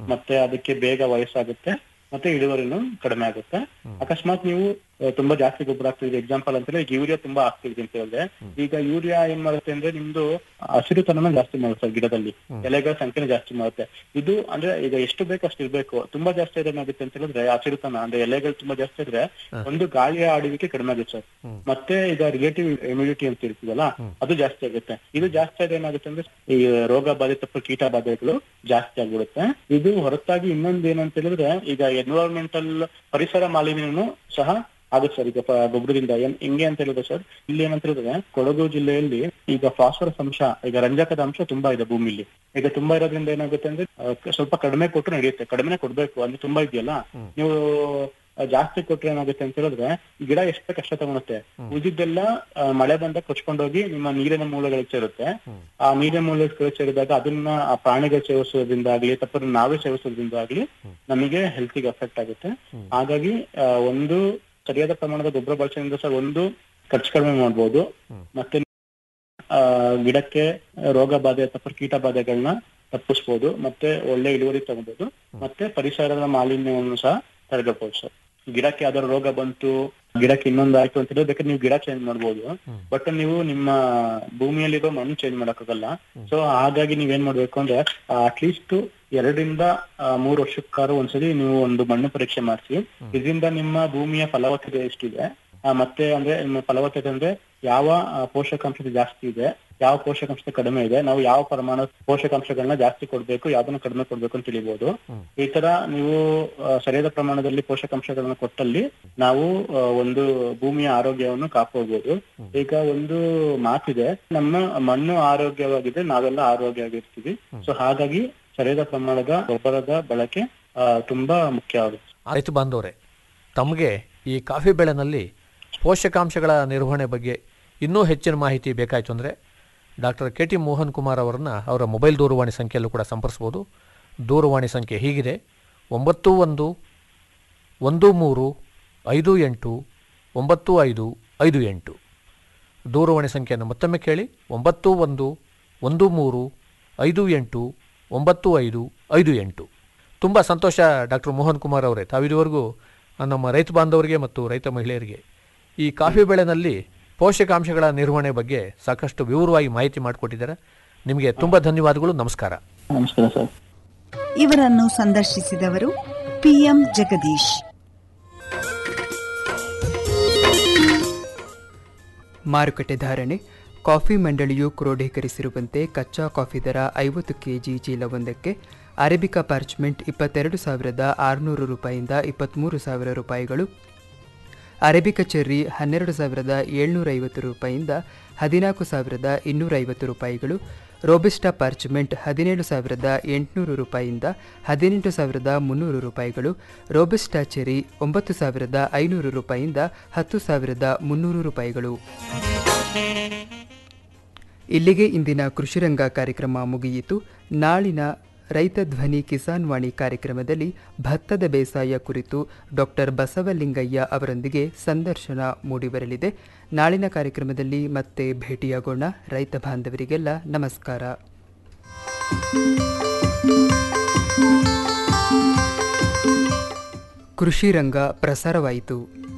ಮತ್ತೆ ಅದಕ್ಕೆ ಬೇಗ ವಯಸ್ಸಾಗುತ್ತೆ ಮತ್ತೆ ಇಳುವರಿನೂ ಕಡಿಮೆ ಆಗುತ್ತೆ ಅಕಸ್ಮಾತ್ ನೀವು ಆ, ತುಂಬಾ ಜಾಸ್ತಿ ಗೊಬ್ಬರ ಹಾಕ್ತಿದ್ರಿ ಎಕ್ಸಾಂಪಲ್ ಅಂತಂದ್ರೆ ಈಗ ಯೂರಿಯಾ ತುಂಬಾ ಹಾಕ್ತಿದ್ರಿ ಅಂತ ಹೇಳಿದ್ರೆ ಈಗ ಯೂರಿಯಾ ಏನ್ ಮಾಡುತ್ತೆ ಅಂದ್ರೆ ನಿಮ್ದು ಹಸಿರುತನನ ಜಾಸ್ತಿ ಮಾಡುತ್ತೆ ಗಿಡದಲ್ಲಿ ಎಲೆಗಳ ಸಂಖ್ಯೆನ ಜಾಸ್ತಿ ಮಾಡುತ್ತೆ ಇದು ಅಂದ್ರೆ ಈಗ ಎಷ್ಟು ಬೇಕು ಅಷ್ಟು ಇರ್ಬೇಕು ತುಂಬಾ ಜಾಸ್ತಿ ಇದ್ರೆ ಏನಾಗುತ್ತೆ ಅಂತ ಹೇಳಿದ್ರೆ ಹಸಿರುತನ ಅಂದ್ರೆ ಎಲೆಗಳು ತುಂಬಾ ಜಾಸ್ತಿ ಇದ್ರೆ ಒಂದು ಗಾಳಿಯ ಆಡುವಿಕೆ ಕಡಿಮೆ ಆಗುತ್ತೆ ಸರ್ ಮತ್ತೆ ಈಗ ರಿಲೇಟಿವ್ ಇಮ್ಯುನಿಟಿ ಅಂತ ಇರ್ತೀವಲ್ಲ ಅದು ಜಾಸ್ತಿ ಆಗುತ್ತೆ ಇದು ಜಾಸ್ತಿ ಆದ್ರೆ ಏನಾಗುತ್ತೆ ಅಂದ್ರೆ ಈ ರೋಗ ಬಾಧಿತ ಅಥವಾ ಕೀಟ ಬಾಧೆಗಳು ಜಾಸ್ತಿ ಆಗ್ಬಿಡುತ್ತೆ ಇದು ಹೊರತಾಗಿ ಇನ್ನೊಂದು ಏನಂತ ಹೇಳಿದ್ರೆ ಈಗ ಎನ್ವಿರಾನ್ಮೆಂಟಲ್ ಪರಿಸರ ಮಾಲಿನ್ಯನು ಸಹ ಆಗುತ್ತೆ ಸರ್ ಈಗ ಪ- ಗೊಬ್ಬರದಿಂದ ಏನ್ ಹೆಂಗೆ ಅಂತ ಹೇಳಿದ್ರೆ ಸರ್ ಇಲ್ಲಿ ಏನಂತ ಹೇಳಿದ್ರೆ ಕೊಡಗು ಜಿಲ್ಲೆಯಲ್ಲಿ ಈಗ ಫಾಸ್ಫರಸ್ ಅಂಶ ಈಗ ರಂಜಕದ ಅಂಶ ತುಂಬಾ ಇದೆ ಭೂಮಿಲಿ ಈಗ ತುಂಬಾ ಇರೋದ್ರಿಂದ ಏನಾಗುತ್ತೆ ಅಂದ್ರೆ ಆ, ಸ್ವಲ್ಪ ಕಡಿಮೆ ಕೊಟ್ಟರು ನಡೆಯುತ್ತೆ ಕಡಿಮೆ ಕೊಡ್ಬೇಕು ಅಂದ್ರೆ ತುಂಬಾ ಇದೆಯಲ್ಲ ನೀವು ಆ, ಜಾಸ್ತಿ ಕೊಟ್ರೆ ಏನಾಗುತ್ತೆ ಅಂತ ಹೇಳಿದ್ರೆ ಈ ಗಿಡ ಎಷ್ಟು ಕಷ್ಟ ತಗೊಳುತ್ತೆ ಉಳಿದಿದ್ದೆಲ್ಲ ಆ, ಮಳೆ ಬಂದಾಗ ಕೊಚ್ಕೊಂಡೋಗಿ ನಿಮ್ಮ ನೀರಿನ ಮೂಲಗಳಿಗೆ ಸೇರುತ್ತೆ ಆ ನೀರಿನ ಮೂಲಗಳಿಗೆ ಸೇರಿದಾಗ ಅದನ್ನ ಆ ಪ್ರಾಣಿಗಳು ಸೇವಿಸೋದ್ರಿಂದ ಆಗ್ಲಿ ತಪ್ಪನ್ನು ನಾವೇ ಸೇವಿಸೋದ್ರಿಂದ ಆಗ್ಲಿ ನಮಗೆ ಹೆಲ್ತಿಗೆ ಎಫೆಕ್ಟ್ ಆಗುತ್ತೆ ಹಾಗಾಗಿ ಆ, ಒಂದು ಸರಿಯಾದ ಪ್ರಮಾಣದ ಗೊಬ್ಬರ ಬಳಸೋದ್ರಿಂದ ಸರ್ ಒಂದು ಖರ್ಚು ಕಡಿಮೆ ಮಾಡ್ಬೋದು ಮತ್ತೆ ಆ ಗಿಡಕ್ಕೆ ರೋಗ ಬಾಧೆ ಅಥವಾ ಕೀಟ ಬಾಧೆಗಳನ್ನ ತಪ್ಪಿಸ್ಬೋದು ಮತ್ತೆ ಒಳ್ಳೆ ಇಳುವರಿ ತಗೋಬಹುದು ಮತ್ತೆ ಪರಿಸರದ ಮಾಲಿನ್ಯವನ್ನು ಸಹ ತಡೆಗಟ್ಟಬಹುದು ಸರ್ ಗಿಡಕ್ಕೆ ಯಾವ್ದಾದ್ರು ರೋಗ ಬಂತು ಗಿಡಕ್ಕೆ ಇನ್ನೊಂದು ಆಯ್ತು ಅಂತ ಹೇಳಿದ್ರೆ ಬೇಕಾದ್ರೆ ನೀವು ಗಿಡ ಚೇಂಜ್ ಮಾಡ್ಬೋದು ಬಟ್ ನೀವು ನಿಮ್ಮ ಭೂಮಿಯಲ್ಲಿರೋ ಮಣ್ಣು ಚೇಂಜ್ ಮಾಡಕ್ಕಾಗಲ್ಲ ಸೊ ಹಾಗಾಗಿ ನೀವೇನ್ ಮಾಡ್ಬೇಕು ಅಂದ್ರೆ ಅಟ್ಲೀಸ್ಟ್ ಎರಡರಿಂದ ಆ, ಮೂರು ವರ್ಷಕ್ಕಾರು ಒಂದ್ಸಲಿ ನೀವು ಒಂದು ಮಣ್ಣು ಪರೀಕ್ಷೆ ಮಾಡಿಸಿ ಇದರಿಂದ ನಿಮ್ಮ ಭೂಮಿಯ ಫಲವತ್ತತೆ ಎಷ್ಟಿದೆ ಆ, ಮತ್ತೆ ಅಂದ್ರೆ ನಿಮ್ಮ ಫಲವತ್ತತೆ ಅಂದ್ರೆ ಯಾವ ಆ, ಪೋಷಕಾಂಶತೆ ಜಾಸ್ತಿ ಇದೆ ಯಾವ ಪೋಷಕಾಂಶ ಕಡಿಮೆ ಇದೆ ನಾವು ಯಾವ ಪ್ರಮಾಣ ಪೋಷಕಾಂಶಗಳನ್ನ ಜಾಸ್ತಿ ಕೊಡ್ಬೇಕು ಯಾವ್ದನ್ನ ಕಡಿಮೆ ಕೊಡ್ಬೇಕು ಅಂತ ತಿಳಿಬಹುದು ಈ ತರ ನೀವು ಆ, ಸರಿಯಾದ ಪ್ರಮಾಣದಲ್ಲಿ ಪೋಷಕಾಂಶಗಳನ್ನ ಕೊಟ್ಟಲ್ಲಿ ನಾವು ಆ, ಒಂದು ಭೂಮಿಯ ಆರೋಗ್ಯವನ್ನು ಕಾಪಾಡಬಹುದು ಈಗ ಒಂದು ಮಾತಿದೆ ನಮ್ಮ ಮಣ್ಣು ಆರೋಗ್ಯವಾಗಿದೆ ನಾವೆಲ್ಲ ಆರೋಗ್ಯವಾಗಿರ್ತೀವಿ ಸೊ ಹಾಗಾಗಿ ಸರಿಯಾದ ಪ್ರಮಾಣದ ಗೊಬ್ಬರದ ಬಳಕೆ ಆ, ತುಂಬಾ ಮುಖ್ಯ ಆಗುತ್ತೆ ರೈತ ಬಾಂಧವರೇ ತಮಗೆ ಈ ಕಾಫಿ ಬೆಳೆನಲ್ಲಿ ಪೋಷಕಾಂಶಗಳ ನಿರ್ವಹಣೆ ಬಗ್ಗೆ ಇನ್ನೂ ಹೆಚ್ಚಿನ ಮಾಹಿತಿ ಬೇಕಾಯಿತು ಅಂದರೆ doctor K T Mohan Kumar ಅವರನ್ನು ಅವರ ಮೊಬೈಲ್ ದೂರವಾಣಿ ಸಂಖ್ಯೆಯಲ್ಲೂ ಕೂಡ ಸಂಪರ್ಸ್ಬೋದು ದೂರವಾಣಿ ಸಂಖ್ಯೆ ಹೀಗಿದೆ ಒಂಬತ್ತು ಒಂದು ಒಂದು ಮೂರು ಐದು ಎಂಟು ಒಂಬತ್ತು ಐದು ಐದು ಎಂಟು ದೂರವಾಣಿ ಸಂಖ್ಯೆಯನ್ನು ಮತ್ತೊಮ್ಮೆ ಕೇಳಿ ಒಂಬತ್ತು ಒಂದು ಒಂದು ಮೂರು ಐದು ಎಂಟು ಒಂಬತ್ತು ಐದು ಐದು ಎಂಟು ತುಂಬ ಸಂತೋಷ ಡಾಕ್ಟರ್ ಮೋಹನ್ ಕುಮಾರ್ ಅವರೇ ತಾವಿದುವರೆಗೂ ನಮ್ಮ ರೈತ ಬಾಂಧವರಿಗೆ ಮತ್ತು ರೈತ ಮಹಿಳೆಯರಿಗೆ ಈ ಕಾಫಿ ಬೆಳೆನಲ್ಲಿ ಪೋಷಕಾಂಶಗಳ ನಿರ್ವಹಣೆ ಬಗ್ಗೆ ಸಾಕಷ್ಟು ವಿವರವಾಗಿ ಮಾಹಿತಿ ಮಾಡಿಕೊಟ್ಟಿದ್ದಾರೆ ನಿಮಗೆ ತುಂಬ ಧನ್ಯವಾದಗಳು ನಮಸ್ಕಾರ ನಮಸ್ಕಾರ ಸರ್ ಇವರನ್ನು ಸಂದರ್ಶಿಸಿದವರು ಪಿಎಂ ಜಗದೀಶ್ ಮಾರುಕಟ್ಟೆ ಧಾರಣೆ ಕಾಫಿ ಮಂಡಳಿಯು ಕ್ರೋಢೀಕರಿಸಿರುವಂತೆ ಕಚ್ಚಾ ಕಾಫಿ ದರ ಐವತ್ತು ಕೆಜಿ ಚೀಲವೊಂದಕ್ಕೆ ಅರೇಬಿಕಾ ಪಾರ್ಚ್ಮೆಂಟ್ ಇಪ್ಪತ್ತೆರಡು ಸಾವಿರದ ಆರುನೂರು ರೂಪಾಯಿಯಿಂದ ಇಪ್ಪತ್ತ್ಮೂರು ಸಾವಿರ ರೂಪಾಯಿಗಳು ಅರೇಬಿಕಾ ಚೆರ್ರಿ ಹನ್ನೆರಡು ಸಾವಿರದ ಏಳ್ನೂರ ಐವತ್ತು ರೂಪಾಯಿಯಿಂದ ಹದಿನಾಲ್ಕು ಸಾವಿರದ ಇನ್ನೂರ ಐವತ್ತು ರೂಪಾಯಿಗಳು ರೋಬಿಸ್ಟಾ ಪಾರ್ಚ್ಮೆಂಟ್ ಹದಿನೇಳು ಸಾವಿರದ ಎಂಟುನೂರು ರೂಪಾಯಿಯಿಂದ ಹದಿನೆಂಟು ಸಾವಿರದ ಮುನ್ನೂರು ರೂಪಾಯಿಗಳು ರೋಬಿಸ್ಟಾ ಚೆರಿ ಒಂಬತ್ತು ಸಾವಿರದ ಐನೂರು ರೂಪಾಯಿಯಿಂದ ಹತ್ತು ಸಾವಿರದ ಮುನ್ನೂರು ರೂಪಾಯಿಗಳು ಇಲ್ಲಿಗೆ ಇಂದಿನ ಕೃಷಿರಂಗ ಕಾರ್ಯಕ್ರಮ ಮುಗಿಯಿತು ನಾಳಿನ ರೈತ ಧ್ವನಿ ಕಿಸಾನ್ ವಾಣಿ ಕಾರ್ಯಕ್ರಮದಲ್ಲಿ ಭತ್ತದ ಬೇಸಾಯ ಕುರಿತು ಡಾಕ್ಟರ್ ಬಸವಲಿಂಗಯ್ಯ ಅವರೊಂದಿಗೆ ಸಂದರ್ಶನ ಮೂಡಿಬರಲಿದೆ ನಾಳಿನ ಕಾರ್ಯಕ್ರಮದಲ್ಲಿ ಮತ್ತೆ ಭೇಟಿಯಾಗೋಣ ರೈತ ಬಾಂಧವರಿಗೆಲ್ಲ ನಮಸ್ಕಾರ ಕೃಷಿ ರಂಗ ಪ್ರಸಾರವಾಯಿತು